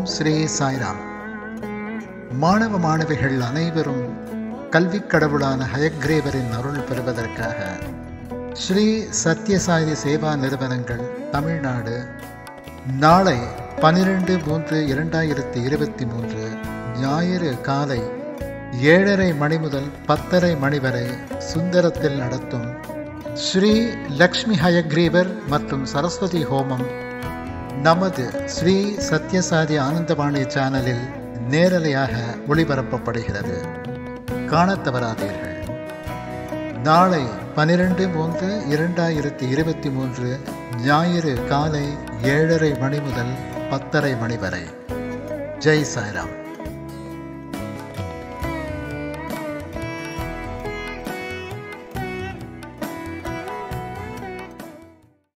ஓம் ஸ்ரீ சாய்ராம் மாணவ மாணவிகள் அனைவரும் கல்விக் கடவுளான ஹயக்ரேவரின் அருள் பெறுவதற்காக ஸ்ரீ சத்யசாயி சேவா நிறுவனங்கள் தமிழ்நாடு நாளை பனிரெண்டு மூன்று இரண்டாயிரத்தி இருபத்தி மூன்று ஞாயிறு காலை ஏழரை மணி முதல் பத்தரை மணி வரை சுந்தரத்தில் நடத்தும் ஸ்ரீ லக்ஷ்மி ஹயக்ரீவர் மற்றும் சரஸ்வதி ஹோமம் நமது ஸ்ரீ சத்யசாதி ஆனந்தவாணி சேனலில் நேரலையாக ஒளிபரப்பப்படுகிறது காணத் தவறாதீர்கள் நாளை பனிரெண்டு மூன்று இரண்டாயிரத்தி இருபத்தி மூன்று ஞாயிறு காலை ஏழரை மணி முதல் பத்தரை மணி வரை ஜெய் சாய்ராம்